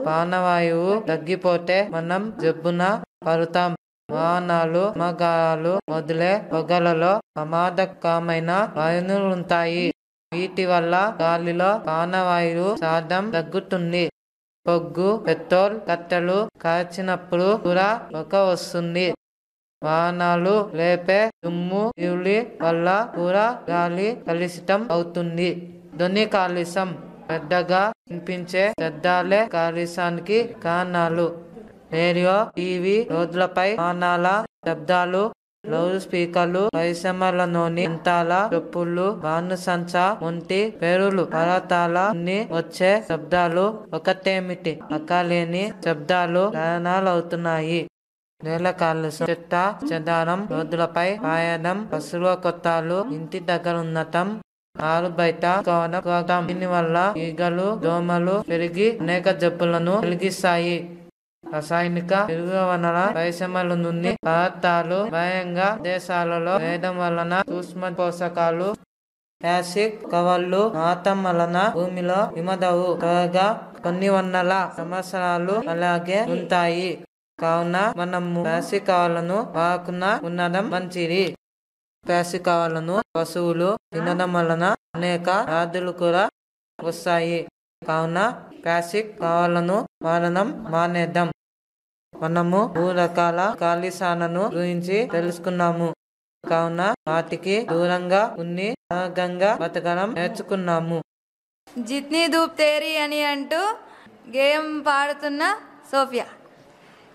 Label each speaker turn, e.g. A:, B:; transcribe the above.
A: ప్రాణవాయువు తగ్గిపోతే మనం జబ్బున పడతాం వాహనాలు మగాలు మొదలే పొగలలో ప్రమాదకరమైన వాయువులుంటాయి వీటి వల్ల గాలిలో ప్రాణవాయువు శాతం తగ్గుతుంది పొగ్గు పెట్రోల్ కట్టెలు కాల్చినప్పుడు కూడా పొగ వస్తుంది వాహనాలు లేపే దుమ్ము ధూళి వల్ల కూడా గాలి కలుషితం అవుతుంది ధ్వని కాలుష్యం పెద్దగా వినిపించే శబ్దాలే కాలుష్యానికి కారణాలు రేడియో టీవీ రోడ్లపై వాహనాల శబ్దాలు లౌడ్ స్పీకర్లు పరిశ్రమలలోని యంత్రాల చొప్పులు బాణసంచ వంటి పేరులు పర్వతాల నుండి వచ్చే శబ్దాలు ఒకటేమిటి అక్కలేని శబ్దాలు కారణాలవుతున్నాయి నేల కాలుష్యం చెత్త చెదారం రోడ్డులపై పాయడం పశువుల కొత్తాలు ఇంటి దగ్గర ఉండటం ఆరు బయట కోవడం కోవడం దీని వల్ల ఈగలు దోమలు పెరిగి అనేక జబ్బులను కలిగిస్తాయి రసాయనిక ఎరువుల వలన పరిశ్రమల నుండి పదార్థాలు భయంగా దేశాలలో వేయడం వలన సూక్ష్మ పోషకాలు ప్లాస్టిక్ కవర్లు నాటం వలన భూమిలో విమదవు త్వరగా కొన్ని వందల సంవత్సరాలు అలాగే ఉంటాయి కావున మనము ప్లాస్టిక్ కవర్లను వాడకుండా ఉండడం మంచిది ప్లాస్టిక్ కవర్లను పశువులు తినడం వలన అనేక వ్యాధులు కూడా వస్తాయి కావున ప్లాస్టిక్ కవర్లను వాడడం మానేద్దాం మనము మూడు రకాల కాలుష్యాలను గురించి తెలుసుకున్నాము కావున వాటికి దూరంగా ఉండి ఆరోగ్యంగా బతకడం నేర్చుకున్నాము
B: జిత్నీ ధూప్ తేరీ అని అంటూ గేయం పాడుతున్న సోఫియా